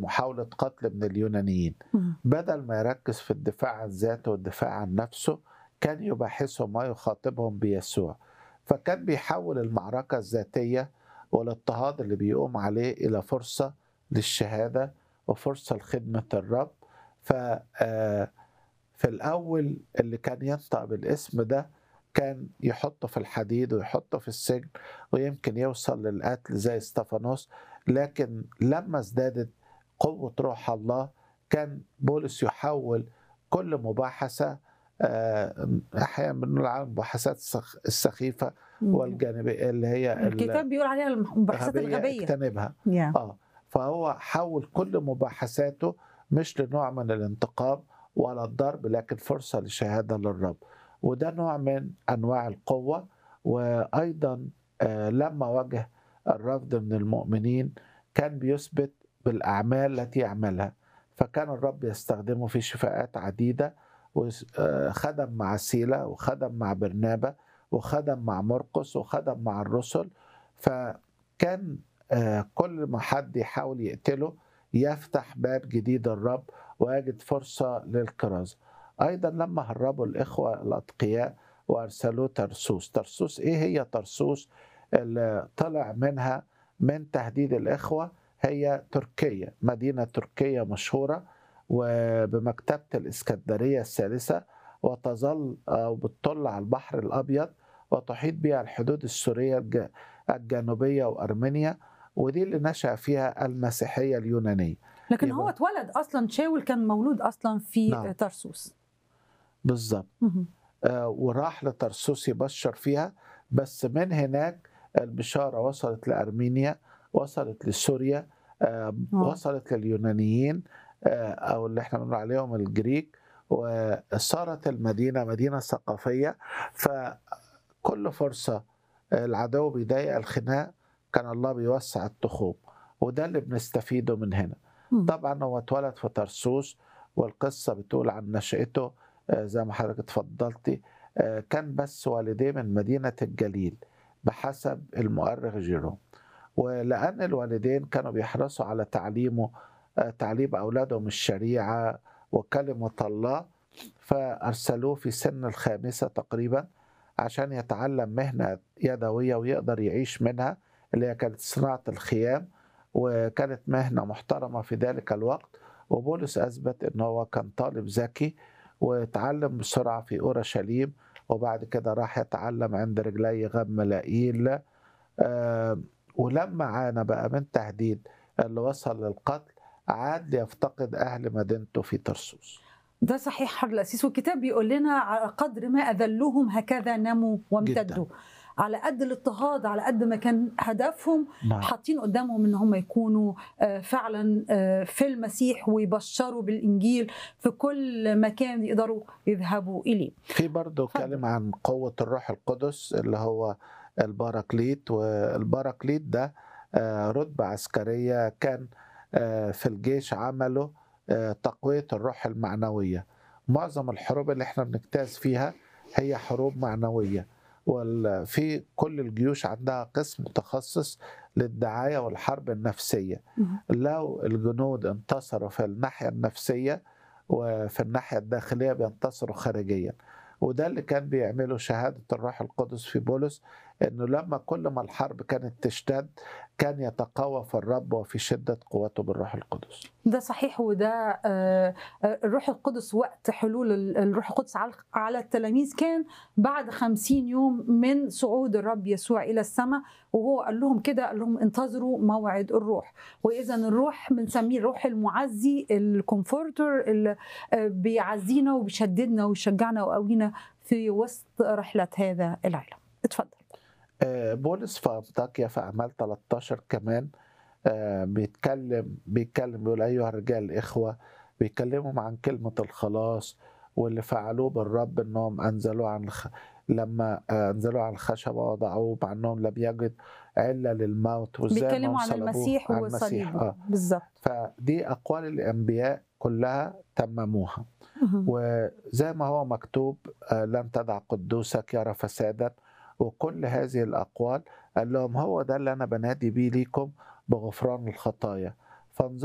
محاولة قتل من اليونانيين مم. بدل ما يركز في الدفاع عن ذاته والدفاع عن نفسه كان يباحثهم ويخاطبهم بيسوع فكان بيحول المعركة الذاتية والاضطهاد اللي بيقوم عليه إلى فرصة للشهادة وفرصة لخدمة الرب ف آه، في الأول اللي كان ينطق بالاسم ده كان يحطه في الحديد ويحطه في السجن ويمكن يوصل للقتل زي استفانوس لكن لما ازدادت قوة روح الله كان بولس يحول كل مباحثة آه، أحيانا بنقول على المباحثات السخ- السخيفة والجانبية اللي هي ال- الكتاب بيقول عليها المباحثات الغبية الغبيه اجتنبها يا. اه فهو حول كل مباحثاته مش لنوع من الانتقام ولا الضرب لكن فرصة لشهادة للرب وده نوع من أنواع القوة وأيضا آه، لما واجه الرفض من المؤمنين كان بيثبت بالأعمال التي يعملها فكان الرب يستخدمه في شفاءات عديدة وخدم مع سيلا وخدم مع برنابا وخدم مع مرقس وخدم مع الرسل فكان آه، كل ما حد يحاول يقتله يفتح باب جديد الرب ويجد فرصة للكرازة أيضا لما هربوا الإخوة الأتقياء وأرسلوه ترسوس ترسوس إيه هي ترسوس اللي طلع منها من تهديد الإخوة هي تركيا مدينة تركية مشهورة وبمكتبة الإسكندرية الثالثة وتظل أو بتطل على البحر الأبيض وتحيط بها الحدود السورية الج- الجنوبية وأرمينيا ودي اللي نشأ فيها المسيحية اليونانية لكن يبقى- هو اتولد اصلا شاول كان مولود اصلا في نعم. ترسوس بالظبط مهم. آه، وراح لترسوس يبشر فيها بس من هناك البشارة وصلت لأرمينيا وصلت لسوريا آه، آه. وصلت لليونانيين آه، أو اللي احنا بنقول عليهم الجريك وصارت المدينة مدينة ثقافية فكل فرصة العدو بيضايق الخناق كان الله بيوسع التخوم وده اللي بنستفيده من هنا مم. طبعا هو اتولد في ترسوس والقصة بتقول عن نشأته آه، زي ما حضرتك اتفضلتي آه، كان بس والديه من مدينة الجليل بحسب المؤرخ جيروم ولأن الوالدين كانوا بيحرصوا على تعليمه آه، تعليم أولادهم الشريعة وكلمة الله فأرسلوه في سن الخامسة تقريبا عشان يتعلم مهنة يدوية ويقدر يعيش منها اللي هي كانت صناعة الخيام وكانت مهنة محترمة في ذلك الوقت وبولس أثبت أنه هو كان طالب ذكي وتعلم بسرعة في أورشليم وبعد كده راح يتعلم عند رجلي غملائيل آه، ولما عانى بقى من تهديد اللي وصل للقتل عاد ليفتقد أهل مدينته في ترسوس ده صحيح حر الأسيس والكتاب بيقول لنا على قدر ما أذلوهم هكذا نموا وامتدوا على قد الاضطهاد على قد ما كان هدفهم نعم حاطين قدامهم ان هم يكونوا آه، فعلا آه، في المسيح ويبشروا بالانجيل في كل مكان يقدروا يذهبوا اليه في برضه اتفضل. كلمة عن قوة الروح القدس اللي هو الباراكليت والباراكليت ده آه، رتبة عسكرية كان آه، في الجيش عمله آه، تقوية الروح المعنوية معظم الحروب اللي احنا بنجتاز فيها هي حروب معنوية وفي كل الجيوش عندها قسم متخصص للدعاية والحرب النفسية لو الجنود انتصروا في الناحية النفسية وفي الناحية الداخلية بينتصروا خارجيا وده اللي كان بيعمله شهادة الروح القدس في بولس انه لما كل ما الحرب كانت تشتد كان يتقوى في الرب وفي شدة قوته بالروح القدس ده صحيح وده آه، آه، الروح القدس وقت حلول ال- الروح القدس على على التلاميذ كان بعد خمسين يوم من صعود الرب يسوع إلى السماء وهو قال لهم كده قال لهم انتظروا موعد الروح وإذا الروح بنسميه الروح المعزي الكومفورتر اللي آه، بيعزينا وبيشددنا ويشجعنا ويقوينا في وسط رحلة هذا العالم اتفضل آه، بولس في أنطاكيا في أعمال 13 كمان آه، بيتكلم بيتكلم بيقول أيها الرجال الإخوة بيكلمهم عن كلمة الخلاص واللي فعلوه بالرب إنهم أنزلوه عن الخ... لما آه، أنزلوه عن الخشبة وضعوه مع إنهم لم يجد علة للموت وإزاي بيتكلموا إنهم عن صلبوه المسيح عن المسيح وصليبه آه. بالظبط فدي أقوال الأنبياء كلها تمموها وزي ما هو مكتوب آه، لن تدع قدوسك يرى فسادا وكل هذه الأقوال قال لهم هو ده اللي أنا بنادي بيه ليكم بغفران الخطايا فانظروا